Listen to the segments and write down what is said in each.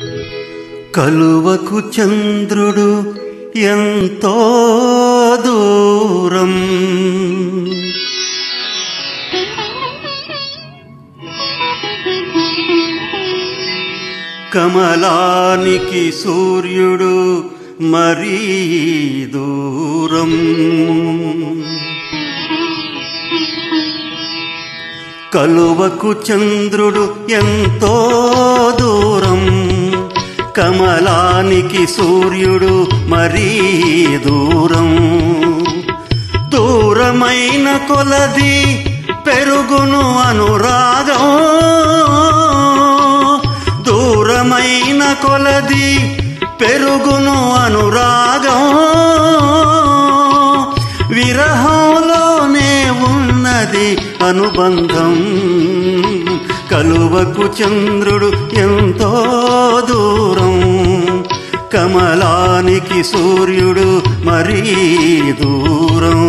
కలువకు చంద్రుడు ఎంతో దూరం కమలానికి సూర్యుడు మరీ దూరం కలువకు చంద్రుడు ఎంతో దూరం కమలానికి సూర్యుడు మరీ దూరం దూరమైన కొలది పెరుగును అనురాగం దూరమైన కొలది పెరుగును అనురాగం విరహంలోనే ఉన్నది అనుబంధం కలువకు చంద్రుడు ఎంతో దూరం కమలానికి సూర్యుడు మరీ దూరం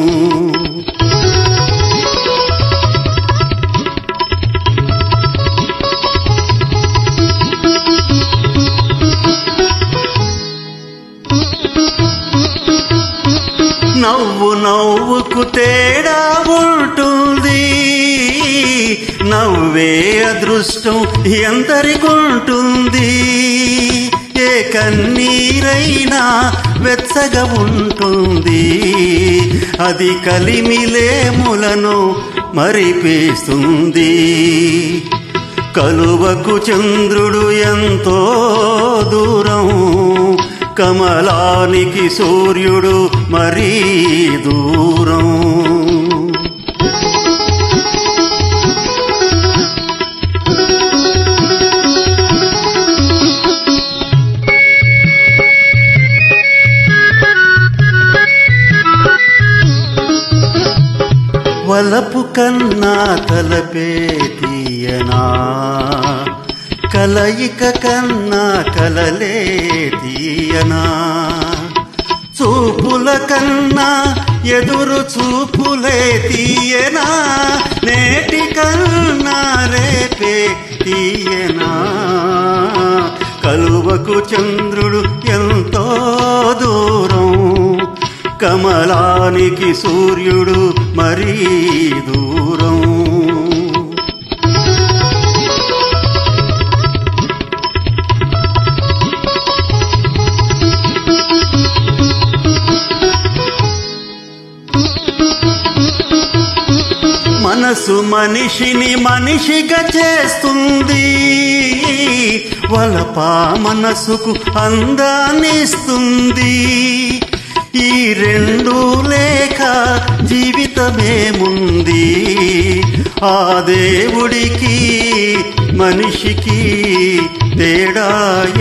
నవ్వు నవ్వుకు తేడా ఉంటుంది నవ్వే అదృష్టం ఎందరికుంటుంది ఏ కన్నీరైనా వెచ్చగా ఉంటుంది అది కలిమిలేములను మరిపేస్తుంది కలువకు చంద్రుడు ఎంతో దూరం కమలానికి సూర్యుడు మరీ దూరం వలపు కన్నా తలపే తీయనా కలయిక కన్నా కలలే తీయనా చూపుల కన్నా ఎదురు చూపులే తీయనా నేటి కన్నా రేపే తీయనా కలువకు చంద్రుడు ఎంతో దూరం కమలానికి సూర్యుడు మరీ దూరం మనసు మనిషిని మనిషిగా చేస్తుంది వలప మనసుకు అందాన్నిస్తుంది ఈ రెండు లేక జీవితమేముంది ఆ దేవుడికి మనిషికి తేడా